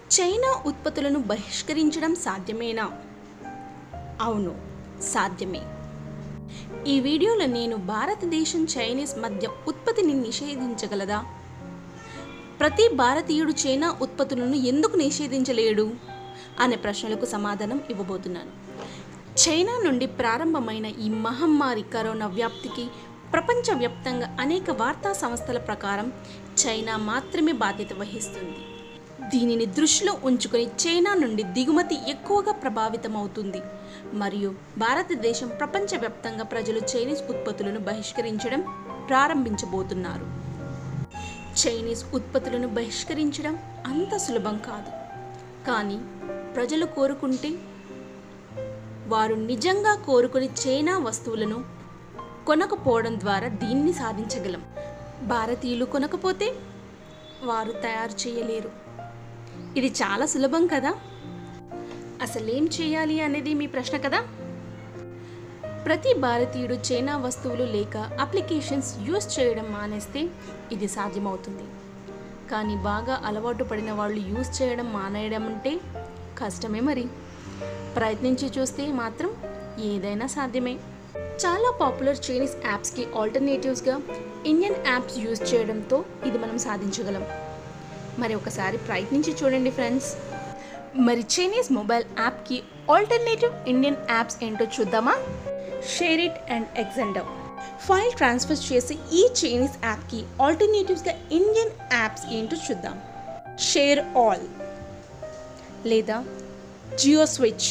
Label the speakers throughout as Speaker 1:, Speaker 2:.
Speaker 1: China ఉత్పత్తులను బహిష్కరించడం సాధ్యమేనా అవును సాధ్యమే ఈ వీడియోలో నేను భారతదేశం చైనీస్ మద్య ఉత్పత్తిని నిషేధించగలదా ప్రతి భారతీయుడు చైనా ఉత్పత్తులను ఎందుకు నిషేధించలేడు అనే ప్రశ్నలకు సమాధానం ఇవ్వబోతున్నాను చైనా నుండి ప్రారంభమైన ఈ మహమ్మారి కరోనా వ్యాప్తికి ప్రపంచవ్యాప్తంగా అనేక వార్తా సంస్థల ప్రకారం చైనా మాత్రమే బాధ్యత వహిస్తుంది దీనిని దృష్టిలో ఉంచుకొని చైనా నుండి దిగుమతి ఎక్కువగా ప్రభావితమవుతుంది మరియు భారతదేశం ప్రపంచవ్యాప్తంగా ప్రజలు చైనీస్ ఉత్పత్తులను బహిష్కరించడం ప్రారంభించబోతున్నారు చైనీస్ ఉత్పత్తులను బహిష్కరించడం అంత సులభం కాదు కానీ ప్రజలు కోరుకుంటే వారు నిజంగా కోరుకుని చైనా వస్తువులను కొనకపోవడం ద్వారా దీన్ని సాధించగలం భారతీయులు కొనకపోతే వారు తయారు చేయలేరు ఇది చాలా సులభం కదా అసలేం చేయాలి అనేది మీ ప్రశ్న కదా ప్రతి భారతీయుడు చైనా వస్తువులు లేక అప్లికేషన్స్ యూస్ చేయడం మానేస్తే ఇది సాధ్యమవుతుంది కానీ బాగా అలవాటు పడిన వాళ్ళు యూస్ చేయడం మానేయడం అంటే కష్టమే మరి ప్రయత్నించి చూస్తే మాత్రం ఏదైనా సాధ్యమే చాలా పాపులర్ చైనీస్ యాప్స్కి ఆల్టర్నేటివ్స్గా ఇండియన్ యాప్స్ యూజ్ చేయడంతో ఇది మనం సాధించగలం మరి ఒకసారి ప్రయత్నించి చూడండి ఫ్రెండ్స్ మరి చైనీస్ మొబైల్ యాప్కి ఆల్టర్నేటివ్ ఇండియన్ యాప్స్ ఏంటో చూద్దామా share it and Xender file transfer చేసి ఈ చైనీస్ యాప్కి ఆల్టర్నేటివ్స్గా ఇండియన్ యాప్స్ ఏంటో చూద్దాం షేర్ ఆల్ లేదా జియో స్విచ్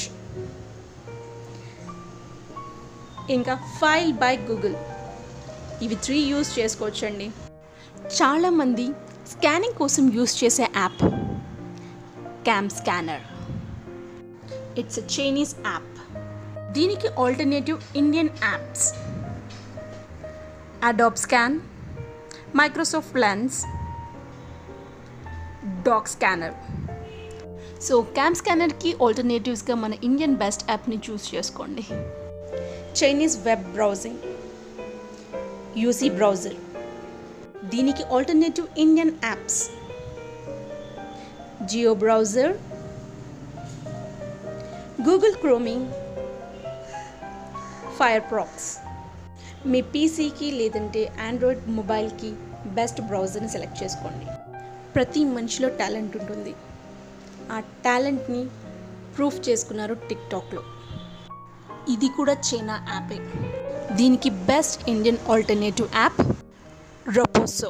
Speaker 1: ఇంకా ఫైల్ బై గూగుల్ ఇవి త్రీ యూస్ చేసుకోవచ్చండి చాలామంది స్కానింగ్ కోసం యూస్ చేసే app cam scanner it's a Chinese app దీనికి alternative Indian apps Adobe scan Microsoft lens doc scanner so cam స్కానర్కి ఆల్టర్నేటివ్స్గా మన ఇండియన్ బెస్ట్ యాప్ని చూస్ చేసుకోండి Chinese web browsing UC browser దీనికి alternative Indian apps Jio browser Google క్రోమింగ్ Firefox మీ పీసీకి లేదంటే ఆండ్రాయిడ్ మొబైల్కి బెస్ట్ బ్రౌజర్ని సెలెక్ట్ చేసుకోండి ప్రతి మనిషిలో టాలెంట్ ఉంటుంది ఆ టాలెంట్ని ప్రూఫ్ చేసుకున్నారు టిక్టాక్లో ఇది కూడా చైనా యాపే దీనికి best Indian alternative app Roposo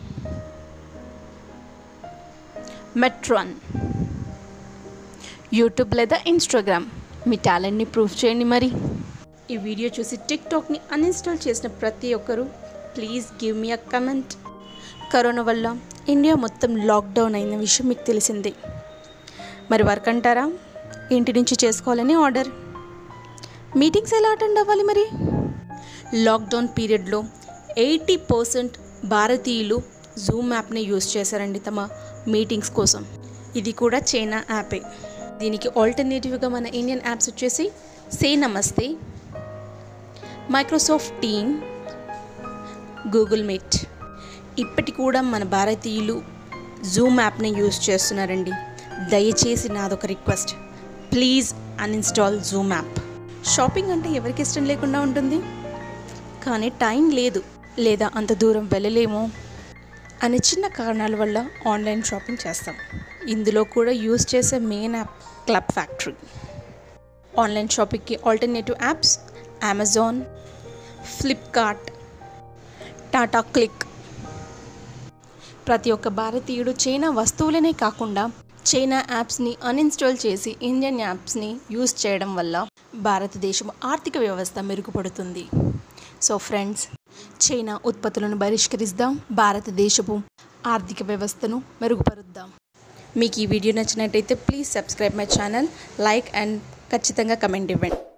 Speaker 1: Mitron YouTube లేదా ఇన్స్టాగ్రామ్ మీ టాలెంట్ని ప్రూఫ్ చేయండి మరి ఈ వీడియో చూసి టిక్టాక్ని అన్ఇన్స్టాల్ చేసిన ప్రతి ఒక్కరూ please give me a comment corona వల్ల ఇండియా మొత్తం లాక్డౌన్ అయిన విషయం మీకు తెలిసిందే మరి వర్క్ అంటారా ఇంటి నుంచి చేసుకోవాలని ఆర్డర్ మీటింగ్స్ ఎలా అటెండ్ అవ్వాలి మరి లాక్డౌన్ పీరియడ్లో ఎయిటీ పర్సెంట్ భారతీయులు జూమ్ యాప్ని యూస్ చేశారండి తమ మీటింగ్స్ కోసం ఇది కూడా చైనా యాపే దీనికి ఆల్టర్నేటివ్గా మన ఇండియన్ యాప్స్ వచ్చేసి సే నమస్తే మైక్రోసాఫ్ట్ టీమ్ గూగుల్ మీట్ ఇప్పటి కూడా మన భారతీయులు జూమ్ యాప్ని యూస్ చేస్తున్నారండి దయచేసి నాదొక request please uninstall Zoom app shopping అంటే ఎవరికి ఇష్టం లేకుండా ఉంటుంది కానీ టైం లేదు లేదా అంత దూరం వెళ్ళలేము అనే చిన్న కారణాల వల్ల ఆన్లైన్ షాపింగ్ చేస్తాం ఇందులో కూడా యూస్ చేసే main app Club Factory online షాపింగ్కి alternative apps Amazon Flipkart Tata cliq ప్రతి ఒక్క భారతీయుడు చైనా వస్తువులనే కాకుండా చైనా యాప్స్ని అన్ఇన్స్టాల్ చేసి ఇండియన్ యాప్స్ని యూస్ చేయడం వల్ల భారతదేశం ఆర్థిక వ్యవస్థ మెరుగుపడుతుంది సో ఫ్రెండ్స్ చైనా ఉత్పత్తులను బహిష్కరిద్దాం భారతదేశపు ఆర్థిక వ్యవస్థను మెరుగుపరుద్దాం మీకు ఈ వీడియో నచ్చినట్టయితే please subscribe my channel like and ఖచ్చితంగా కమెంట్ ఇవ్వండి